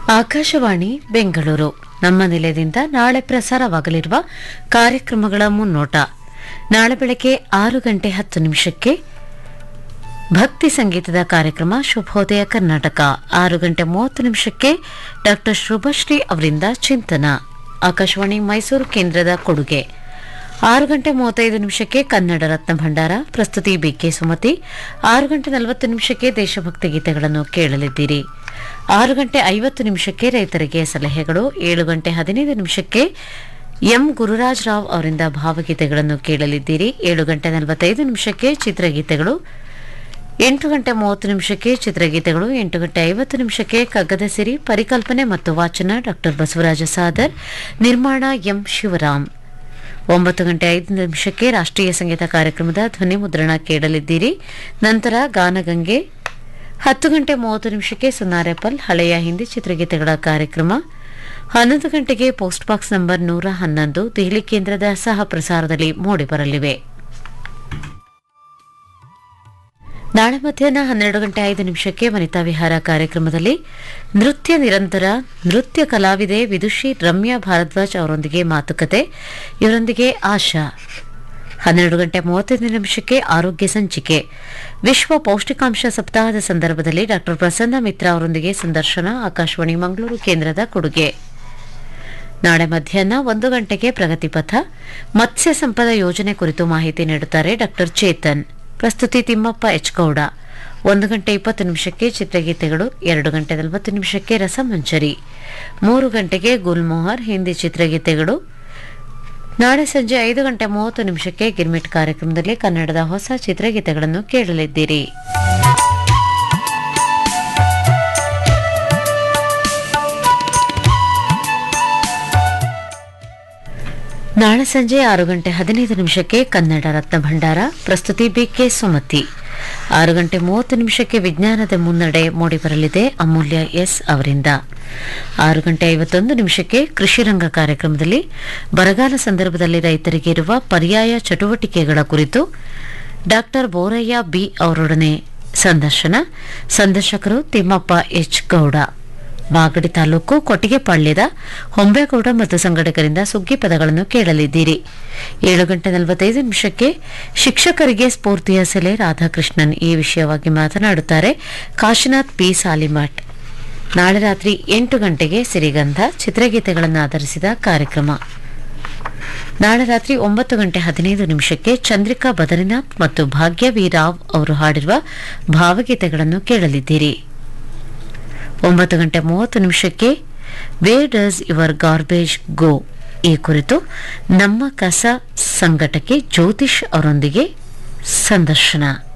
ಆಕಾಶವಾಣಿ ಬೆಂಗಳೂರು ನಮ್ಮ ನಿಲಯದಿಂದ ನಾಳೆ ಪ್ರಸಾರವಾಗಲಿರುವ ಕಾರ್ಯಕ್ರಮಗಳ ಮುನ್ನೋಟ ನಾಳೆ ಬೆಳಗ್ಗೆ ಆರು ಗಂಟೆ ಹತ್ತು ನಿಮಿಷಕ್ಕೆ ಭಕ್ತಿ ಸಂಗೀತದ ಕಾರ್ಯಕ್ರಮ ಶುಭೋದಯ ಕರ್ನಾಟಕ ಆರು ಗಂಟೆ ಮೂವತ್ತು ನಿಮಿಷಕ್ಕೆ ಡಾಕ್ಟರ್ ಶುಭಶ್ರೀ ಅವರಿಂದ ಚಿಂತನ ಆಕಾಶವಾಣಿ ಮೈಸೂರು ಕೇಂದ್ರದ ಕೊಡುಗೆ ಆರು ಗಂಟೆ ಮೂವತ್ತೈದು ನಿಮಿಷಕ್ಕೆ ಕನ್ನಡ ರತ್ನ ಭಂಡಾರ ಪ್ರಸ್ತುತಿ ಬಿಕೆ ಸುಮತಿ ಆರು ಗಂಟೆ ನಲವತ್ತು ನಿಮಿಷಕ್ಕೆ ದೇಶಭಕ್ತಿ ಗೀತೆಗಳನ್ನು ಕೇಳಲಿದ್ದೀರಿ ಆರು ಗಂಟೆ ಐವತ್ತು ನಿಮಿಷಕ್ಕೆ ರೈತರಿಗೆ ಸಲಹೆಗಳು ಏಳು ಗಂಟೆ ಹದಿನೈದು ನಿಮಿಷಕ್ಕೆ ಎಂ ಗುರುರಾಜ್ ರಾವ್ ಅವರಿಂದ ಭಾವಗೀತೆಗಳನ್ನು ಕೇಳಲಿದ್ದೀರಿ ಏಳು ಗಂಟೆ ನಲವತ್ತೈದು ನಿಮಿಷಕ್ಕೆ ಚಿತ್ರಗೀತೆಗಳು ಎಂಟು ಗಂಟೆ ಮೂವತ್ತು ನಿಮಿಷಕ್ಕೆ ಚಿತ್ರಗೀತೆಗಳು ಎಂಟು ಗಂಟೆ ಐವತ್ತು ನಿಮಿಷಕ್ಕೆ ಕಗ್ಗದ ಸಿರಿ ಪರಿಕಲ್ಪನೆ ಮತ್ತು ವಾಚನ ಡಾಕ್ಟರ್ ಬಸವರಾಜ ಸಾದರ್ ನಿರ್ಮಾಣ ಎಂ ಶಿವರಾಮ್ ಒಂಬತ್ತು ಗಂಟೆ ಐದು ನಿಮಿಷಕ್ಕೆ ರಾಷ್ಟ್ರೀಯ ಸಂಗೀತ ಕಾರ್ಯಕ್ರಮದ ಧ್ವನಿ ಮುದ್ರಣ ಕೇಳಲಿದ್ದೀರಿ ನಂತರ ಗಾನಗಂಗೆ ಹತ್ತು ಗಂಟೆ ಮೂವತ್ತು ನಿಮಿಷಕ್ಕೆ ಸುನಾರೆಪಲ್ ಹಳೆಯ ಹಿಂದಿ ಚಿತ್ರಗೀತೆಗಳ ಕಾರ್ಯಕ್ರಮ ಹನ್ನೊಂದು ಗಂಟೆಗೆ ಪೋಸ್ಟ್ ಬಾಕ್ಸ್ ನಂಬರ್ ನೂರ ಹನ್ನೊಂದು ದೆಹಲಿ ಕೇಂದ್ರದ ಸಹ ಪ್ರಸಾರದಲ್ಲಿ ಮೂಡಿಬರಲಿವೆ ನಾಳೆ ಮಧ್ಯಾಹ್ನ ಹನ್ನೆರಡು ಗಂಟೆ ಐದು ನಿಮಿಷಕ್ಕೆ ವನಿತಾ ವಿಹಾರ ಕಾರ್ಯಕ್ರಮದಲ್ಲಿ ನೃತ್ಯ ನಿರಂತರ ನೃತ್ಯ ಕಲಾವಿದೆ ವಿದುಷಿ ರಮ್ಯಾ ಭಾರದ್ವಾಜ್ ಅವರೊಂದಿಗೆ ಮಾತುಕತೆ ಇವರೊಂದಿಗೆ ಆಶಾ ಹನ್ನೆರಡು ಗಂಟೆ ಮೂವತ್ತೈದು ನಿಮಿಷಕ್ಕೆ ಆರೋಗ್ಯ ಸಂಚಿಕೆ ವಿಶ್ವ ಪೌಷ್ಟಿಕಾಂಶ ಸಪ್ತಾಹದ ಸಂದರ್ಭದಲ್ಲಿ ಡಾಕ್ಟರ್ ಪ್ರಸನ್ನ ಮಿತ್ರ ಅವರೊಂದಿಗೆ ಸಂದರ್ಶನ ಆಕಾಶವಾಣಿ ಮಂಗಳೂರು ಕೇಂದ್ರದ ಕೊಡುಗೆ ನಾಳೆ ಮಧ್ಯಾಹ್ನ ಒಂದು ಗಂಟೆಗೆ ಪ್ರಗತಿಪಥ ಮತ್ಸ್ಯ ಸಂಪದ ಯೋಜನೆ ಕುರಿತು ಮಾಹಿತಿ ನೀಡುತ್ತಾರೆ ಡಾಕ್ಟರ್ ಚೇತನ್ ಪ್ರಸ್ತುತಿ ತಿಮ್ಮಪ್ಪ ಎಚ್ ಗೌಡ ಒಂದು ಗಂಟೆ ಇಪ್ಪತ್ತು ನಿಮಿಷಕ್ಕೆ ಚಿತ್ರಗೀತೆಗಳು ಎರಡು ಗಂಟೆ ನಲವತ್ತು ನಿಮಿಷಕ್ಕೆ ರಸಮಂಚರಿ ಮೂರು ಗಂಟೆಗೆ ಗುಲ್ಮೋಹರ್ ಹಿಂದಿ ಚಿತ್ರಗೀತೆಗಳು ನಾಳೆ ಸಂಜೆ ಐದು ಗಂಟೆ ಮೂವತ್ತು ನಿಮಿಷಕ್ಕೆ ಗಿರ್ಮಿಟ್ ಕಾರ್ಯಕ್ರಮದಲ್ಲಿ ಕನ್ನಡದ ಹೊಸ ಚಿತ್ರಗೀತೆಗಳನ್ನು ಕೇಳಲಿದ್ದೀರಿ ನಾಳೆ ಸಂಜೆ ಆರು ಗಂಟೆ ಹದಿನೈದು ನಿಮಿಷಕ್ಕೆ ಕನ್ನಡ ರತ್ನ ಭಂಡಾರ ಪ್ರಸ್ತುತಿ ಬಿಕೆ ಸುಮತಿ ಆರು ಗಂಟೆ ಮೂವತ್ತು ನಿಮಿಷಕ್ಕೆ ವಿಜ್ಞಾನದ ಮುನ್ನಡೆ ಮೂಡಿಬರಲಿದೆ ಅಮೂಲ್ಯ ಎಸ್ ಅವರಿಂದ ಆರು ಗಂಟೆ ಐವತ್ತೊಂದು ನಿಮಿಷಕ್ಕೆ ಕೃಷಿ ರಂಗ ಕಾರ್ಯಕ್ರಮದಲ್ಲಿ ಬರಗಾಲ ಸಂದರ್ಭದಲ್ಲಿ ರೈತರಿಗೆ ಇರುವ ಪರ್ಯಾಯ ಚಟುವಟಿಕೆಗಳ ಕುರಿತು ಡಾಕ್ಟರ್ ಬೋರಯ್ಯ ಬಿ ಅವರೊಡನೆ ಸಂದರ್ಶನ ಸಂದರ್ಶಕರು ತಿಮ್ಮಪ್ಪ ಎಚ್ ಗೌಡ ಮಾಗಡಿ ತಾಲೂಕು ಕೊಟ್ಟಿಗೆಪಾಳ್ಯದ ಹೊಂಬೇಗೌಡ ಮತ್ತು ಸಂಘಟಕರಿಂದ ಸುಗ್ಗಿ ಪದಗಳನ್ನು ಕೇಳಲಿದ್ದೀರಿ ಏಳು ಗಂಟೆ ನಲವತ್ತೈದು ನಿಮಿಷಕ್ಕೆ ಶಿಕ್ಷಕರಿಗೆ ಸ್ಫೂರ್ತಿಯ ಸೆಲೆ ರಾಧಾಕೃಷ್ಣನ್ ಈ ವಿಷಯವಾಗಿ ಮಾತನಾಡುತ್ತಾರೆ ಕಾಶಿನಾಥ್ ಪಿ ಸಾಲಿಮಠ್ ನಾಳೆ ರಾತ್ರಿ ಎಂಟು ಗಂಟೆಗೆ ಸಿರಿಗಂಧ ಚಿತ್ರಗೀತೆಗಳನ್ನು ಆಧರಿಸಿದ ಕಾರ್ಯಕ್ರಮ ನಾಳೆ ರಾತ್ರಿ ಒಂಬತ್ತು ಗಂಟೆ ಹದಿನೈದು ನಿಮಿಷಕ್ಕೆ ಚಂದ್ರಿಕಾ ಬದರಿನಾಥ್ ಮತ್ತು ಭಾಗ್ಯವಿ ರಾವ್ ಅವರು ಹಾಡಿರುವ ಭಾವಗೀತೆಗಳನ್ನು ಕೇಳಲಿದ್ದೀರಿ ಒಂಬತ್ತು ಗಂಟೆ ಮೂವತ್ತು ನಿಮಿಷಕ್ಕೆ where does your garbage go ಈ ಕುರಿತು ನಮ್ಮ ಕಸ ಸಂಘಟಕಿ ಜ್ಯೋತಿಷ್ ಅವರೊಂದಿಗೆ ಸಂದರ್ಶನ